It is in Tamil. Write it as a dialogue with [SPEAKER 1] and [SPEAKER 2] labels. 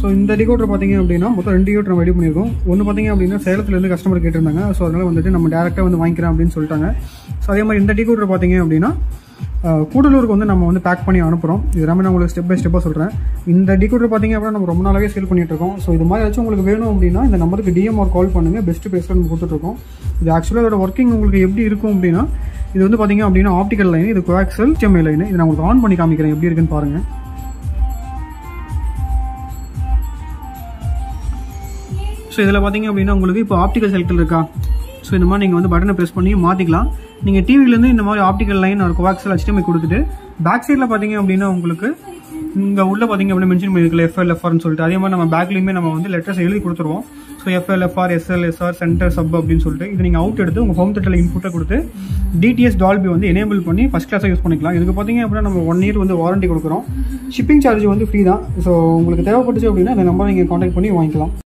[SPEAKER 1] ஸோ இந்த டிகோடர் பார்த்தீங்க அப்படின்னா மொத்தம் ரெண்டு டிகோடர் நம்ம ரெடி பண்ணியிருக்கோம் ஒன்று பார்த்தீங்க அப்படின்னா சேலத்துலேருந்து கஸ்டமர் கேட்டிருந்தாங்க ஸோ அதனால் வந்துட்டு நம்ம டேரெக்டாக வந்து வாங்கிக்கிறேன் அப்படின்னு சொல்லிட்டாங்க ஸோ அதே மாதிரி இந்த டிகோடர் பார்த்தீங்க அப்படின்னா அஹ், கூடலூருக்கு வந்து நம்ம வந்து பேக் பண்ணி அனுப்புகிறோம் இது எல்லாமே நான் உங்களுக்கு ஸ்டெப் பை ஸ்டெப்பாக சொல்கிறேன் இந்த டிகோடர் பார்த்தீங்க அப்படின்னா நம்ம ரொம்ப நாளாகவே சேல் பண்ணிட்டு இருக்கோம் ஸோ இது மாதிரி ஏதாச்சும் உங்களுக்கு வேணும் அப்படின்னா இந்த நம்பருக்கு டிஎம்ஆர் கால் பண்ணுங்கள் பெஸ்ட் பேஸில் நம்ம கொடுத்துட்ருக்கோம் இது ஆக்சுவலாக இதோட ஒர்க்கிங் உங்களுக்கு எப்படி இருக்கும் அப்படின்னா இது வந்து பார்த்தீங்க அப்படின்னா ஆப்டிக்கல் லைன் இது கோஆக்சல் HMI லைன் இது நான் உங்களுக்கு ஆன் பண்ணி காமிக்கிறேன் எப்படி இருக்குன்னு பாருங்கள் ஸோ இதில் பார்த்தீங்க அப்படின்னா உங்களுக்கு இப்போ ஆப்டிக்கல் செலக்டர் இருக்கா ஸோ இந்த மாதிரி நீங்கள் வந்து பட்டனை ப்ரெஸ் பண்ணி மாற்றிக்கலாம் நீங்கள் டிவிலேருந்து இந்த மாதிரி ஆப்டிக்கல் லைன் ஒரு கோவாக்சல் HDMI கொடுத்துட்டு பேக் சைடில் பார்த்தீங்க அப்படின்னா உங்களுக்கு இங்கே உள்ள பார்த்தீங்க அப்படின்னா மென்ஷன் பண்ணியிருக்கல எஃப்எல் எஃப்ஆர்னு சொல்லிட்டு அதே மாதிரி நம்ம பேக்லேயுமே நம்ம வந்து லெட்டர்ஸ் எழுதி கொடுத்துருவோம் so FL FR SL SR centre sub அப்படின்னு சொல்லிட்டு இது நீங்கள் அவுட் எடுத்து உங்கள் ஹோம் தேட்டரில் இன்புட்டை கொடுத்து டிடிஎஸ் டால்பி வந்து எனேபிள் பண்ணி ஃபஸ்ட் கிளாஸாக யூஸ் பண்ணிக்கலாம் இதுக்கு பார்த்தீங்க அப்படின்னா நம்ம ஒன் இயர் வந்து வாரண்டி கொடுக்குறோம் ஷிப்பிங் சார்ஜ் வந்து ஃப்ரீ தான் ஸோ உங்களுக்கு தேவைப்பட்டுச்சு அப்படின்னா அந்த நம்பரை நீங்கள் காண்டாக்ட் பண்ணி வாங்கிக்கலாம்